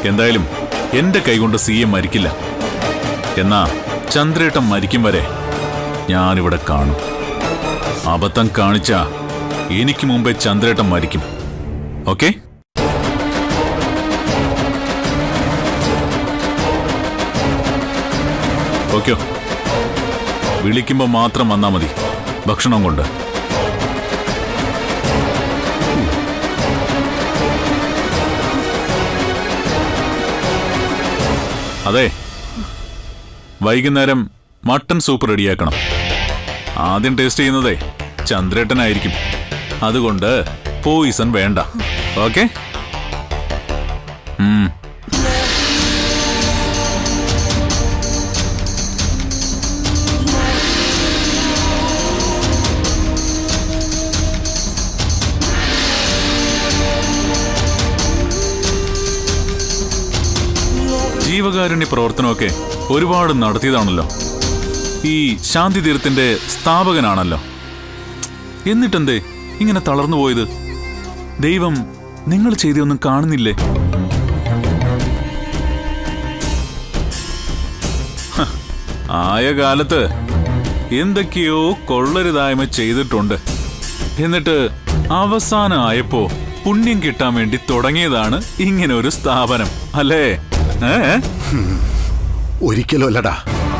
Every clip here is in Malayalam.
എന്തായാലും എന്റെ കൈകൊണ്ട് സി എം മരിക്കില്ല എന്നാ ചന്ദ്രേട്ടൻ മരിക്കും വരെ ഞാനിവിടെ കാണും അബദ്ധം കാണിച്ച എനിക്ക് മുമ്പേ ചന്ദ്രേട്ടൻ മരിക്കും ഓക്കെ ഓക്കെയോ വിളിക്കുമ്പോ മാത്രം വന്നാ മതി ഭക്ഷണം കൊണ്ട് അതെ വൈകുന്നേരം മട്ടൺ സൂപ്പ് റെഡിയാക്കണം ആദ്യം ടേസ്റ്റ് ചെയ്യുന്നതേ ചന്ദ്രേട്ടനായിരിക്കും അതുകൊണ്ട് പോയിസൺ വേണ്ട ഓക്കെ ജീവകാരുണ്യ പ്രവർത്തനമൊക്കെ ഒരുപാട് നടത്തിയതാണല്ലോ ഈ ശാന്തി തീരത്തിന്റെ സ്ഥാപകനാണല്ലോ എന്നിട്ടെന്തേ ഇങ്ങനെ തളർന്നു പോയത് ദൈവം നിങ്ങൾ ചെയ്തൊന്നും കാണുന്നില്ലേ ഹ, ആയ കാലത്ത് എന്തൊക്കെയോ കൊള്ളരുതായ്മ ചെയ്തിട്ടുണ്ട് എന്നിട്ട് അവസാനം ആയപ്പോ പുണ്യം കിട്ടാൻ വേണ്ടി തുടങ്ങിയതാണ് ഇങ്ങനെ ഒരു സ്ഥാപനം അല്ലേ ഏ ഒരിക്കലും അല്ലടാ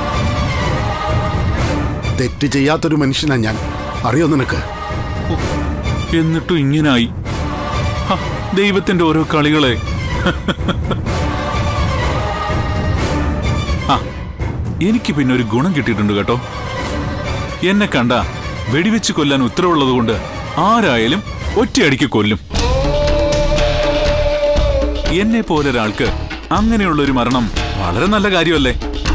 തെറ്റ് ചെയ്യാത്തൊരു മനുഷ്യനാ ഞാൻ അറിയോ നിനക്ക് എന്നിട്ടും ഇങ്ങനായി ഹ, ദൈവത്തിന്റെ ഓരോ കളികളെ ആ എനിക്ക് പിന്നെ ഒരു ഗുണം കിട്ടിയിട്ടുണ്ട് കേട്ടോ എന്നെ കണ്ട വെടിവെച്ച് കൊല്ലാൻ ഉത്തരവുള്ളതുകൊണ്ട് ആരായാലും ഒറ്റയടിക്ക് കൊല്ലും എന്നെ പോലെ ഒരാൾക്ക് അങ്ങനെയുള്ള ഒരു മരണം വളരെ നല്ല കാര്യമല്ലേ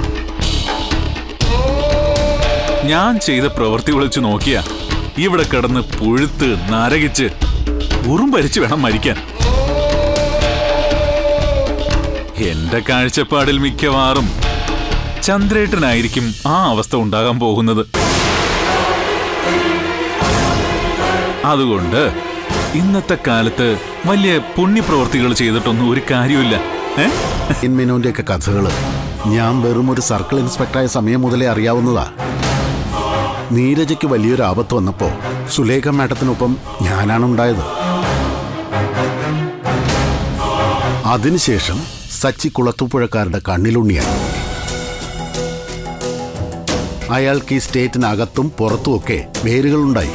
ഞാൻ ചെയ്ത പ്രവൃത്തികൾ വെച്ച് നോക്കിയാ ഇവിടെ കിടന്ന് പുഴുത്ത് നരകിച്ച് ഉറുമ്പരിച്ച് വേണം മരിക്കാൻ എന്റെ കാഴ്ചപ്പാടിൽ മിക്കവാറും ചന്ദ്രേട്ടനായിരിക്കും ആ അവസ്ഥ ഉണ്ടാകാൻ പോകുന്നത് അതുകൊണ്ട് ഇന്നത്തെ കാലത്ത് വലിയ പുണ്യപ്രവർത്തികൾ ചെയ്തിട്ടൊന്നും ഒരു കാര്യമില്ല ഏ മേനോന്റെ ഒക്കെ കഥകള് ഞാൻ വെറും ഒരു സർക്കിൾ ഇൻസ്പെക്ടറായ സമയം മുതലേ അറിയാവുന്നതാ നീരജയ്ക്ക് വലിയൊരു ആപത്ത് വന്നപ്പോ സുലേഖ മാഡത്തിനൊപ്പം ഞാനാണ് ഉണ്ടായത് അതിനുശേഷം സച്ചി കുളത്തുപുഴക്കാരുടെ കണ്ണിലുണ്ണിയായി അയാൾക്ക് ഈ സ്റ്റേറ്റിനകത്തും പുറത്തുമൊക്കെ വേരുകളുണ്ടായി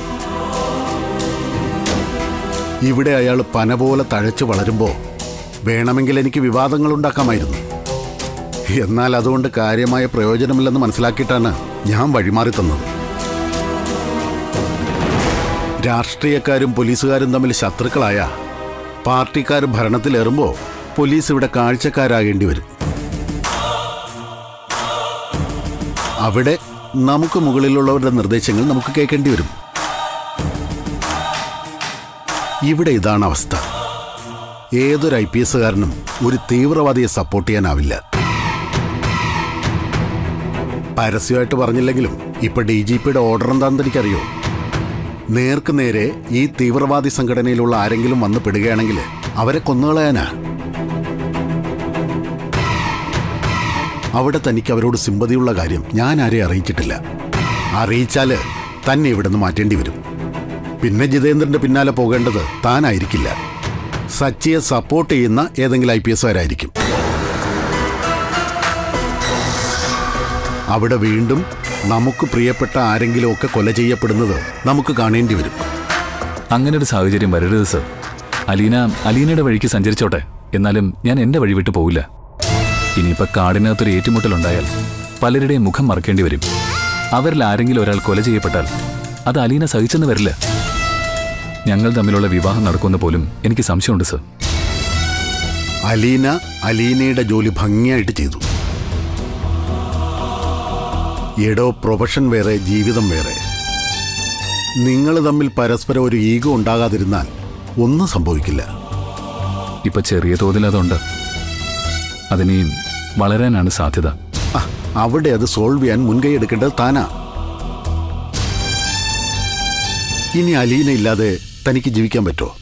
ഇവിടെ അയാൾ പന പോലെ തഴച്ചു വളരുമ്പോ വേണമെങ്കിൽ എനിക്ക് വിവാദങ്ങൾ ഉണ്ടാക്കാമായിരുന്നു എന്നാൽ അതുകൊണ്ട് കാര്യമായ പ്രയോജനമില്ലെന്ന് മനസ്സിലാക്കിയിട്ടാണ് ഞാൻ വഴിമാറി തന്നത് രാഷ്ട്രീയക്കാരും പോലീസുകാരും തമ്മിൽ ശത്രുക്കളായ പാർട്ടിക്കാർ ഭരണത്തിലേറുമ്പോ പോലീസ് ഇവിടെ കാഴ്ചക്കാരാകേണ്ടി വരും അവിടെ നമുക്ക് മുകളിലുള്ളവരുടെ നിർദ്ദേശങ്ങൾ നമുക്ക് കേൾക്കേണ്ടി വരും ഇവിടെ ഇതാണ് അവസ്ഥ ഏതൊരു ഐ പി എസുകാരനും ഒരു തീവ്രവാദിയെ സപ്പോർട്ട് ചെയ്യാനാവില്ല പരസ്യമായിട്ട് പറഞ്ഞില്ലെങ്കിലും ഇപ്പൊ ഡി ജി പിയുടെ ഓർഡർ എന്താണെന്ന് എനിക്കറിയോ നേർക്ക് നേരെ ഈ തീവ്രവാദി സംഘടനയിലുള്ള ആരെങ്കിലും വന്ന് പെടുകയാണെങ്കിൽ അവരെ കൊന്നുകളയാനാ അവിടെ തനിക്ക് അവരോട് സിമ്പതിയുള്ള കാര്യം ഞാൻ ആരെയും അറിയിച്ചിട്ടില്ല അറിയിച്ചാല് തന്നെ ഇവിടുന്ന് മാറ്റേണ്ടി വരും പിന്നെ ജിതേന്ദ്രന്റെ പിന്നാലെ പോകേണ്ടത് താനായിരിക്കില്ല സച്ചിയെ സപ്പോർട്ട് ചെയ്യുന്ന ഏതെങ്കിലും ഐ പി എസുകാരായിരിക്കും അവിടെ വീണ്ടും നമുക്ക് പ്രിയപ്പെട്ട ആരെങ്കിലുമൊക്കെ കൊല ചെയ്യപ്പെടുന്നത് നമുക്ക് കാണേണ്ടി വരും അങ്ങനെ ഒരു സാഹചര്യം വരരുത് സർ അലീന അലീനയുടെ വഴിക്ക് സഞ്ചരിച്ചോട്ടെ എന്നാലും ഞാൻ എന്റെ വഴി വിട്ടു പോവില്ല ഇനിയിപ്പോ കാടിനകത്തൊരു ഏറ്റുമുട്ടലുണ്ടായാൽ പലരുടെയും മുഖം മറക്കേണ്ടി വരും അവരിൽ ആരെങ്കിലും ഒരാൾ കൊല ചെയ്യപ്പെട്ടാൽ അത് അലീന സഹിച്ചെന്ന് വരില്ല ഞങ്ങൾ തമ്മിലുള്ള വിവാഹം നടക്കുമെന്ന് പോലും എനിക്ക് സംശയമുണ്ട് സർ അലീന അലീനയുടെ ജോലി ഭംഗിയായിട്ട് ചെയ്തു എടോ പ്രൊഫഷൻ വേറെ ജീവിതം വേറെ നിങ്ങൾ തമ്മിൽ പരസ്പരം ഒരു ഈഗോ ഉണ്ടാകാതിരുന്നാൽ ഒന്നും സംഭവിക്കില്ല ഇപ്പൊ ചെറിയ തോതിൽ അതുണ്ട് അതിനി വളരാനാണ് സാധ്യത ആ, അവിടെ അത് സോൾവ് ചെയ്യാൻ മുൻകൈ എടുക്കേണ്ടത് താനാ ഇനി അലീന ഇല്ലാതെ തനിക്ക് ജീവിക്കാൻ പറ്റുമോ